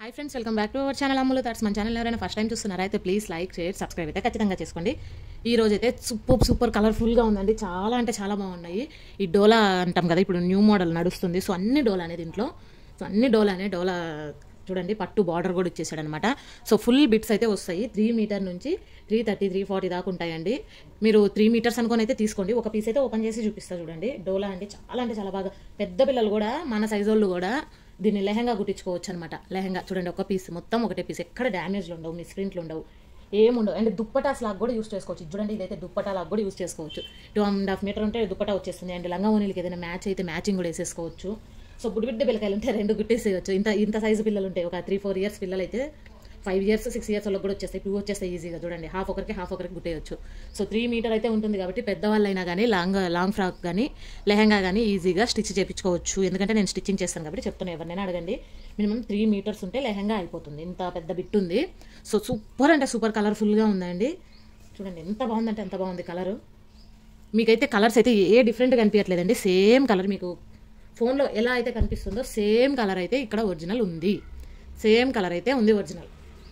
hi friends welcome back to our channel Ammulu thoughts మన channel ఎవరైనా first time చూస్తున్నారా అయితే ప్లీజ్ లైక్ షేర్ సబ్స్క్రైబ్ అయితే ఖచ్చితంగా చేసుకోండి ఈ రోజు అయితే సూపర్ సూపర్ కలర్ఫుల్గా ఉందండి చాలా అంటే చాలా బాగున్నాయి ఈ డోలా అంటాం కదా ఇప్పుడు న్యూ మోడల్ నడుస్తుంది సో అన్ని డోలా అనేది దీంట్లో సో అన్ని డోలానే డోలా చూడండి పట్టు బార్డర్ కూడా ఇచ్చేసాడు అనమాట సో ఫుల్ బిట్స్ అయితే వస్తాయి త్రీ మీటర్ నుంచి త్రీ థర్టీ త్రీ ఫార్టీ దాకా ఉంటాయండి మీరు త్రీ మీటర్స్ అనుకొని అయితే తీసుకోండి ఒక పీస్ అయితే ఓపెన్ చేసి చూపిస్తా చూడండి డోలా అంటే చాలా అంటే చాలా బాగా పెద్ద పిల్లలు కూడా మన సైజ్ వాళ్ళు కూడా దీన్ని లెహంగా కుట్టించుకోవచ్చు అనమాట లెహంగా చూడండి ఒక పీస్ మొత్తం ఒకటే పీస్ ఎక్కడ డ్యామేజ్లు ఉండవు మిస్ప్రింట్లు ఉండవు ఏముండవు అండ్ దుప్పటాస్ లాగా కూడా యూస్ చేసుకోవచ్చు ఇది చూడండి ఇదైతే దుప్పటా లాగా కూడా యూస్ చేసుకోవచ్చు టూ అండ్ హాఫ్ మీటర్ ఉంటే దుప్పటా వచ్చేస్తుంది అండ్ లంగా ఓనీలకి ఏదైనా మ్యాచ్ అయితే మ్యాచింగ్ కూడా వేసేసుకోవచ్చు సో బుడిబిడ్డ పిల్లకాయలు ఉంటే రెండు గుట్టేసేయచ్చు ఇంత ఇంత సైజు పిల్లలు ఉంటాయి ఒక త్రీ ఫోర్ ఇయర్స్ పిల్లలు అయితే ఫైవ్ ఇయర్స్ సిక్స్ ఇయర్స్ వాళ్ళకి కూడా వచ్చేస్తాయి టూ వచ్చేస్తాయి ఈజీగా చూడండి హాఫ్ ఒకరికి హాఫ్ ఒకరికి గుట్టేయచ్చు సో త్రీ మీటర్ అయితే ఉంటుంది కాబట్టి పెద్దవాళ్ళైనా కానీ లాంగ్ లాంగ్ ఫ్రాక్ కానీ లెహంగా కానీ ఈజీగా స్టిచ్ చేయించుకోవచ్చు ఎందుకంటే నేను స్టిచ్చింగ్ చేస్తాను కాబట్టి చెప్తాను ఎవరినైనా అడగండి మినిమం త్రీ మీటర్స్ ఉంటే లెహంగా అయిపోతుంది ఇంత పెద్ద బిట్ ఉంది సో సూపర్ అంటే సూపర్ కలర్ఫుల్గా ఉందండి చూడండి ఎంత బాగుందంటే ఎంత బాగుంది కలరు మీకైతే కలర్స్ అయితే ఏ డిఫరెంట్గా కనిపించట్లేదండి సేమ్ కలర్ మీకు ఫోన్లో ఎలా అయితే కనిపిస్తుందో సేమ్ కలర్ అయితే ఇక్కడ ఒరిజినల్ ఉంది సేమ్ కలర్ అయితే ఉంది ఒరిజినల్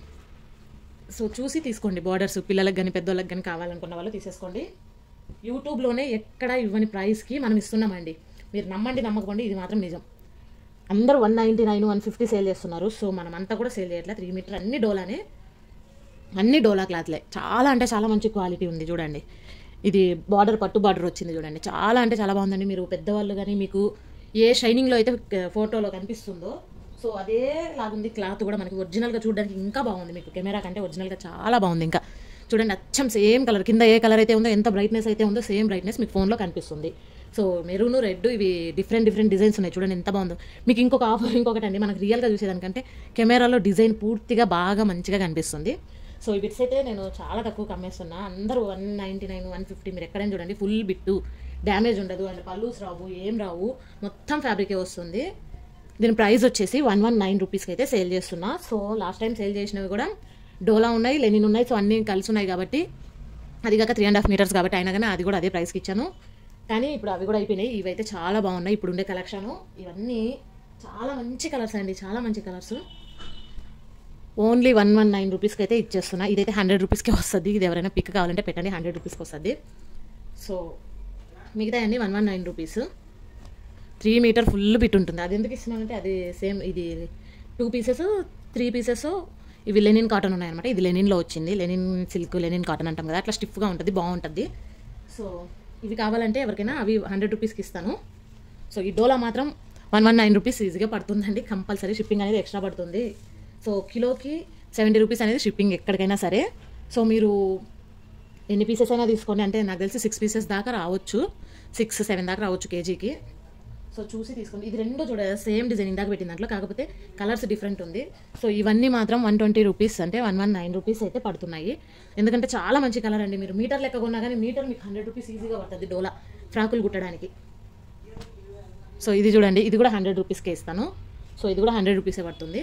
సో చూసి తీసుకోండి బార్డర్స్ పిల్లలకు కానీ పెద్దోళ్ళకి కానీ కావాలనుకున్న వాళ్ళు తీసేసుకోండి యూట్యూబ్లోనే ఎక్కడ ఇవ్వని ప్రైస్కి మనం ఇస్తున్నామండి మీరు నమ్మండి నమ్మకపోండి ఇది మాత్రం నిజం అందరూ one ninety nine one fifty sale చేస్తున్నారు సో మనం అంతా కూడా సేల్ చేయట్లేదు త్రీ మీటర్ అన్ని డోలానే అన్ని డోలా క్లాత్లే చాలా అంటే చాలా మంచి క్వాలిటీ ఉంది చూడండి ఇది బార్డర్ పట్టు బార్డర్ వచ్చింది చూడండి చాలా అంటే చాలా బాగుందండి మీరు పెద్దవాళ్ళు కానీ మీకు ఏ షైనింగ్లో అయితే ఫోటోలో కనిపిస్తుందో సో అదే లాగుంది క్లాత్ కూడా మనకి ఒరిజినల్గా చూడడానికి ఇంకా బాగుంది మీకు కెమెరా కంటే ఒరిజినల్గా చాలా బాగుంది ఇంకా చూడండి అచ్చం సేమ్ కలర్ కింద ఏ కలర్ అయితే ఉందో ఎంత బ్రైట్నెస్ అయితే ఉందో సేమ్ బ్రైట్నెస్ మీకు ఫోన్లో కనిపిస్తుంది సో మెరూన్ రెడ్ ఇవి డిఫరెంట్ డిఫరెంట్ డిజైన్స్ ఉన్నాయి చూడండి ఎంత బాగుందో మీకు ఇంకొక ఆఫర్ ఇంకొకటి అండి మనకు రియల్గా చూసేదానికంటే కెమెరాలో డిజైన్ పూర్తిగా బాగా మంచిగా కనిపిస్తుంది సో ఈ బిట్స్ అయితే నేను చాలా తక్కువ కమ్మేస్తున్నా అందరూ one ninety nine one fifty మీరు ఎక్కడైనా చూడండి ఫుల్ బిట్టు డ్యామేజ్ ఉండదు అండ్ పల్లూస్ రావు ఏం రావు మొత్తం ఫ్యాబ్రికే వస్తుంది దీని ప్రైస్ వచ్చేసి వన్ వన్ నైన్ రూపీస్కి అయితే సేల్ చేస్తున్నా సో లాస్ట్ టైం సేల్ చేసినవి కూడా డోలా ఉన్నాయి లెనిన్ ఉన్నాయి సో అన్నీ కలిసి ఉన్నాయి కాబట్టి అది కాక త్రీ అండ్ హాఫ్ మీటర్స్ కాబట్టి అయినా కానీ అది కూడా అదే ప్రైస్కి ఇచ్చాను కానీ ఇప్పుడు అవి కూడా అయిపోయినాయి ఇవైతే చాలా బాగున్నాయి ఇప్పుడు ఉండే కలెక్షను ఇవన్నీ చాలా మంచి కలర్స్ అండి చాలా మంచి colours only one one nine రూపీస్కి అయితే ఇచ్చేస్తున్నా ఇదైతే హండ్రెడ్ రూపీస్కే వస్తుంది ఇది ఎవరైనా పిక్ కావాలంటే పెట్టండి హండ్రెడ్ రూపీస్కి వస్తుంది సో మిగతా అన్ని one one nine rupees three metre full bit ఉంటుంది అది ఎందుకు ఇస్తున్నానంటే అది సేమ్ ఇది టూ పీసెస్ త్రీ పీసెస్ ఇవి లెనిన్ కాటన్ ఉన్నాయన్నమాట ఇది లెనిన్లో వచ్చింది లెనిన్ సిల్క్ లెనిన్ కాటన్ అంటాం కదా అట్లా స్టిఫ్గా ఉంటుంది బాగుంటుంది సో ఇవి కావాలంటే ఎవరికైనా అవి హండ్రెడ్ రూపీస్కి ఇస్తాను సో ఈ డోలా మాత్రం వన్ వన్ నైన్ రూపీస్ ఈజీగా పడుతుందండి కంపల్సరీ షిప్పింగ్ అనేది ఎక్స్ట్రా పడుతుంది సో కిలోకి సెవెంటీ రూపీస్ అనేది షిప్పింగ్ ఎక్కడికైనా సరే సో మీరు ఎన్ని పీసెస్ అయినా తీసుకోండి అంటే నాకు తెలిసి సిక్స్ పీసెస్ దాకా రావచ్చు సిక్స్ సెవెన్ దాకా రావచ్చు కేజీకి సో చూసి తీసుకోండి ఇది రెండు చూడ సేమ్ డిజైన్ ఇందాక పెట్టిన దాంట్లో కాకపోతే కలర్స్ డిఫరెంట్ ఉంది సో ఇవన్నీ మాత్రం వన్ ట్వంటీ రూపీస్ అంటే వన్ వన్ నైన్ రూపీస్ అయితే పడుతున్నాయి ఎందుకంటే చాలా మంచి కలర్ అండి మీరు మీటర్ లెక్క కొన్నా కానీ మీటర్ మీకు హండ్రెడ్ రూపీస్ ఈజీగా పడుతుంది డోలా ఫ్రాకులు కుట్టడానికి సో ఇది చూడండి ఇది కూడా హండ్రెడ్ రూపీస్కే ఇస్తాను సో ఇది కూడా హండ్రెడ్ రూపీసే పడుతుంది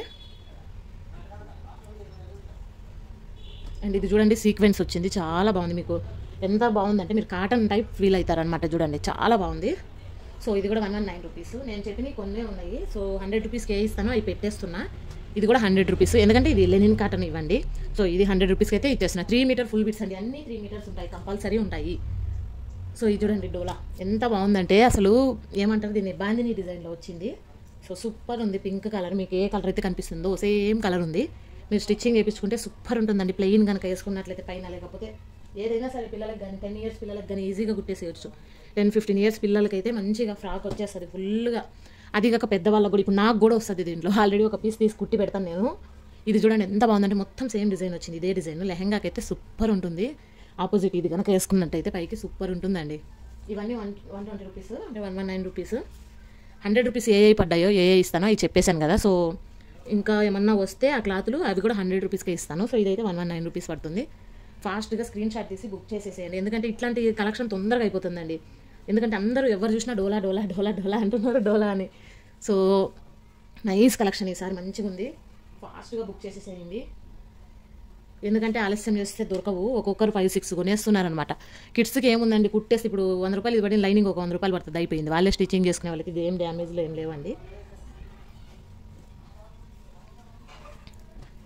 అండ్ ఇది చూడండి సీక్వెన్స్ వచ్చింది చాలా బాగుంది మీకు ఎంత బాగుందంటే మీరు కాటన్ టైప్ ఫీల్ అవుతారనమాట చూడండి చాలా బాగుంది సో ఇది కూడా వన్ వన్ నైన్ రూపీస్ నేను చెప్పిన కొన్ని ఉన్నాయి సో హండ్రెడ్ రూపీస్కి ఏ ఇస్తానో అవి పెట్టేస్తున్నా ఇది కూడా హండ్రెడ్ రూపీస్ ఎందుకంటే ఇది లెనిన్ కాటన్ ఇవ్వండి సో ఇది హండ్రెడ్ రూపీస్కి అయితే ఇచ్చేస్తున్నా త్రీ మీటర్ ఫుల్ బిట్స్ అండి అన్ని త్రీ మీటర్స్ ఉంటాయి కంపల్సరీ ఉంటాయి సో ఇది చూడండి డోలా ఎంత బాగుందంటే అసలు ఏమంటారు దీన్ని బాందిని డిజైన్లో వచ్చింది సో సూపర్ ఉంది పింక్ కలర్ మీకు ఏ కలర్ అయితే కనిపిస్తుందో సేమ్ కలర్ ఉంది మీరు స్టిచ్చింగ్ చేయించుకుంటే సూపర్ ఉంటుందండి ప్లెయిన్ కనుక వేసుకున్నట్లయితే పైన లేకపోతే ఏదైనా సరే పిల్లలకు కానీ టెన్ ఇయర్స్ పిల్లలకు కానీ ఈజీగా కుట్టేసేయచ్చు టెన్ ఫిఫ్టీన్ ఇయర్స్ పిల్లలకి అయితే మంచిగా ఫ్రాక్ వచ్చేస్తుంది ఫుల్గా అది కాక పెద్దవాళ్ళకు కూడా ఇప్పుడు నాకు కూడా వస్తుంది దీంట్లో ఆల్రెడీ ఒక పీస్ తీసి కుట్టి పెడతాను నేను ఇది చూడండి ఎంత బాగుందంటే మొత్తం సేమ్ డిజైన్ వచ్చింది ఇదే డిజైన్ లెహంగాకి అయితే సూపర్ ఉంటుంది ఆపోజిట్ ఇది కనుక వేసుకున్నట్టయితే పైకి సూపర్ ఉంటుందండి ఇవన్నీ వన్ వన్ ట్వంటీ రూపీస్ అంటే one one nine rupees hundred rupees ఏ ఏ పడ్డాయో ఏ ఏ ఇస్తానో అవి చెప్పేశాను కదా సో ఇంకా ఏమన్నా వస్తే ఆ క్లాతులు అవి కూడా హండ్రెడ్ రూపీస్కే ఇస్తాను సో ఇదైతే వన్ వన్ నైన్ రూపీస్ పడుతుంది ఫాస్ట్గా స్క్రీన్ షాట్ తీసి బుక్ చేసేసేయండి ఎందుకంటే ఇట్లాంటి కలెక్షన్ తొందరగా అయిపోతుందండి ఎందుకంటే అందరూ ఎవరు చూసినా డోలా డోలా డోలా డోలా అంటున్నారు డోలా అని సో నైస్ కలెక్షన్ ఈసారి మంచిగా ఉంది ఫాస్ట్గా బుక్ చేసేసేయండి ఎందుకంటే ఆలస్యం చేస్తే దొరకవు ఒక్కొక్కరు ఫైవ్ సిక్స్ కొనేస్తున్నారనమాట కిడ్స్కి ఏముందండి కుట్టేసి ఇప్పుడు వంద రూపాయలు ఇది పడిన లైనింగ్ ఒక వంద రూపాయలు పడుతుంది అయిపోయింది వాళ్ళే స్టిచ్చింగ్ చేసుకునే వాళ్ళకి ఇది ఏం డ్యామేజ్లు ఏం లేవండి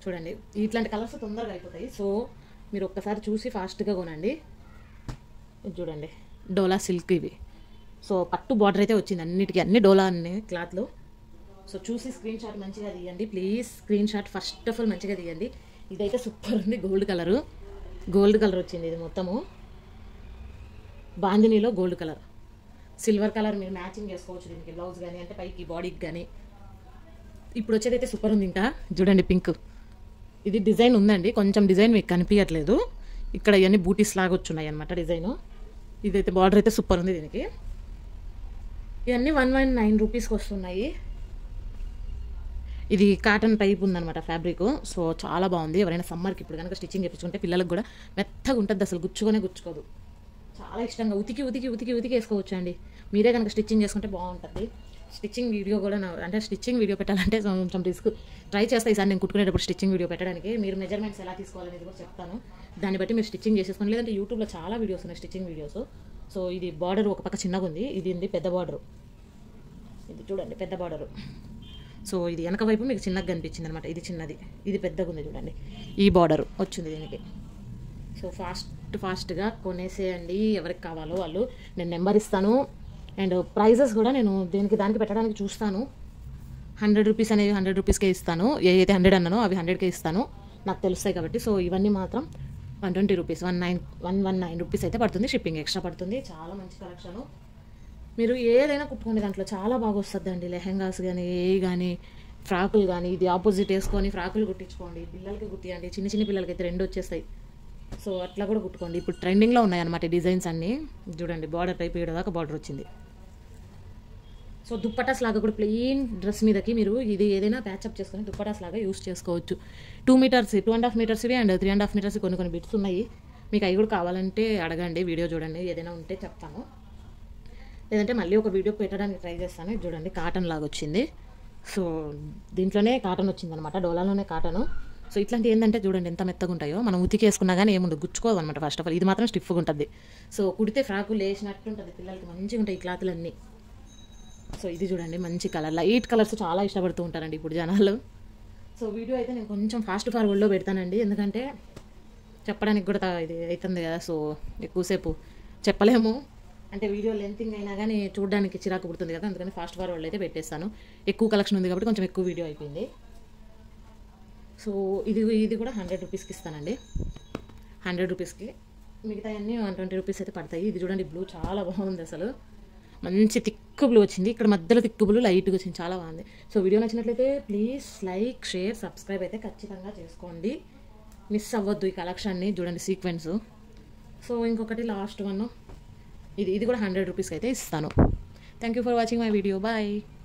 చూడండి ఇట్లాంటి కలర్స్ తొందరగా అయిపోతాయి సో మీరు ఒక్కసారి చూసి ఫాస్ట్గా కొనండి ఇది చూడండి డోలా సిల్క్ ఇవి సో పట్టు బార్డర్ అయితే వచ్చింది అన్నిటికీ అన్ని డోలా అన్ని క్లాత్లో సో చూసి స్క్రీన్ షాట్ మంచిగా తీయండి please screenshot first of all మంచిగా తీయండి ఇదైతే సూపర్ ఉంది గోల్డ్ కలరు గోల్డ్ కలర్ వచ్చింది ఇది మొత్తము బాందినీలో గోల్డ్ కలర్ సిల్వర్ కలర్ మీరు మ్యాచింగ్ చేసుకోవచ్చు దీనికి బ్లౌజ్ కానీ అంటే పైకి బాడీకి కానీ ఇప్పుడు వచ్చేది అయితే సూపర్ ఉంది ఇంకా చూడండి పింక్ ఇది డిజైన్ ఉందండి కొంచెం డిజైన్ మీకు కనిపించట్లేదు ఇక్కడ ఇవన్నీ బూటీస్ లాగా వచ్చున్నాయి అనమాట డిజైన్ ఇదైతే బార్డర్ అయితే సూపర్ ఉంది దీనికి ఇవన్నీ వన్ వన్ నైన్ రూపీస్కి వస్తున్నాయి ఇది కాటన్ టైప్ ఉందన్నమాట ఫ్యాబ్రిక్ సో చాలా బాగుంది ఎవరైనా సమ్మర్కి ఇప్పుడు కనుక స్టిచ్చింగ్ చేయించుకుంటే పిల్లలకు కూడా మెత్తగా ఉంటుంది అసలు గుచ్చుకొనే గుచ్చుకోదు చాలా ఇష్టంగా ఉతికి ఉతికి ఉతికి ఉతికి వేసుకోవచ్చు అండి మీరే కనుక స్టిచ్చింగ్ చేసుకుంటే బాగుంటుంది స్టిచ్చింగ్ వీడియో కూడా నా అంటే స్టిచ్చింగ్ వీడియో పెట్టాలంటే కొంచెం రిస్క్ ట్రై చేస్తే ఈసారి నేను కుట్టుకునేటప్పుడు స్టిచ్చింగ్ వీడియో పెట్టడానికి మీరు మెజర్మెంట్స్ ఎలా తీసుకోవాలనేది కూడా చెప్తాను దాన్ని బట్టి మీరు స్టిచ్చింగ్ చేసేసుకోండి లేదంటే యూట్యూబ్లో చాలా వీడియోస్ ఉన్నాయి స్టిచ్చింగ్ వీడియోస్ సో ఇది బార్డర్ ఒక పక్క చిన్నగా ఉంది ఇది ఉంది పెద్ద బార్డర్ ఇది చూడండి పెద్ద బార్డరు సో ఇది వెనక వైపు మీకు చిన్నగా కనిపించింది అనమాట ఇది చిన్నది ఇది పెద్దగా ఉంది చూడండి ఈ బార్డర్ వచ్చింది దీనికి సో ఫాస్ట్ ఫాస్ట్గా కొనేసేయండి ఎవరికి కావాలో వాళ్ళు నేను నెంబర్ ఇస్తాను అండ్ ప్రైజెస్ కూడా నేను దేనికి దానికి పెట్టడానికి చూస్తాను హండ్రెడ్ రూపీస్ అనేవి హండ్రెడ్ రూపీస్కే ఇస్తాను ఏ అయితే హండ్రెడ్ అన్నానో అవి హండ్రెడ్కే ఇస్తాను నాకు తెలుస్తాయి కాబట్టి సో ఇవన్నీ మాత్రం one twenty rupees one nine one one nine rupees అయితే పడుతుంది షిప్పింగ్ ఎక్స్ట్రా పడుతుంది చాలా మంచి కలెక్షను మీరు ఏదైనా కుట్టుకోండి దాంట్లో చాలా బాగా వస్తుందండి లెహెంగాస్ కానీ ఏ కానీ ఫ్రాకులు కానీ ఇది ఆపోజిట్ వేసుకొని ఫ్రాకులు కుట్టించుకోండి పిల్లలకి కుట్టియండి చిన్న చిన్న పిల్లలకి అయితే రెండు వచ్చేస్తాయి సో అట్లా కూడా కుట్టుకోండి ఇప్పుడు ట్రెండింగ్లో ఉన్నాయి అనమాట డిజైన్స్ అన్నీ చూడండి బార్డర్ టైప్ ఏడు దాకా బార్డర్ వచ్చింది సో దుప్పటాస్ లాగా కూడా ప్లెయిన్ డ్రెస్ మీదకి మీరు ఇది ఏదైనా ప్యాచప్ చేసుకొని దుప్పటాస్ లాగా యూస్ చేసుకోవచ్చు two metres two and half మీటర్స్వి and three and half metres కొన్ని కొన్ని బిట్స్ ఉన్నాయి మీకు అవి కూడా కావాలంటే అడగండి వీడియో చూడండి ఏదైనా ఉంటే చెప్తాను లేదంటే మళ్ళీ ఒక వీడియో పెట్టడానికి ట్రై చేస్తాను ఇది చూడండి కాటన్ లాగా వచ్చింది సో దీంట్లోనే కాటన్ వచ్చిందనమాట డోలాలోనే కాటన్ సో ఇట్లాంటి ఏంటంటే చూడండి ఎంత మెత్తగా ఉంటాయో మనం ఉతికేసుకున్నా కానీ ఏముండదు గుచ్చుకోదు అనమాట ఫస్ట్ ఆఫ్ ఆల్ ఇది మాత్రం స్టిఫ్గా ఉంటుంది సో కుడితే ఫ్రాకు లేచినట్టు ఉంటుంది పిల్లలకి మంచిగా ఉంటాయి ఈ క్లాతులన్నీ సో ఇది చూడండి మంచి కలర్ లైట్ కలర్స్ చాలా ఇష్టపడుతూ ఉంటారండి ఇప్పుడు జనాలు సో వీడియో అయితే నేను కొంచెం ఫాస్ట్ ఫార్వర్డ్లో పెడతానండి ఎందుకంటే చెప్పడానికి కూడా తా- ఇది అవుతుంది కదా సో ఎక్కువసేపు చెప్పలేము అంటే వీడియో లెంతింగ్ అయినా కానీ చూడడానికి చిరాకు పుడుతుంది కదా అందుకని ఫాస్ట్ ఫార్వర్డ్లో అయితే పెట్టేస్తాను ఎక్కువ కలెక్షన్ ఉంది కాబట్టి కొంచెం ఎక్కువ వీడియో అయిపోయింది సో ఇది ఇది కూడా హండ్రెడ్ రూపీస్కి ఇస్తానండి హండ్రెడ్ రూపీస్కి మిగతా అన్నీ వన్ ట్వంటీ రూపీస్ అయితే పడతాయి ఇది చూడండి బ్లూ చాలా బాగుంది అసలు మంచి తిక్కు బ్లూ వచ్చింది ఇక్కడ మధ్యలో తిక్కు బ్లూ లైట్గా వచ్చింది చాలా బాగుంది సో వీడియో నచ్చినట్లయితే ప్లీజ్ లైక్ షేర్ సబ్స్క్రైబ్ అయితే ఖచ్చితంగా చేసుకోండి మిస్ అవ్వద్దు ఈ కలెక్షన్ని చూడండి సీక్వెన్స్ సో ఇంకొకటి లాస్ట్ వన్ ఇది ఇది కూడా హండ్రెడ్ రూపీస్కి అయితే ఇస్తాను thank you for watching my video bye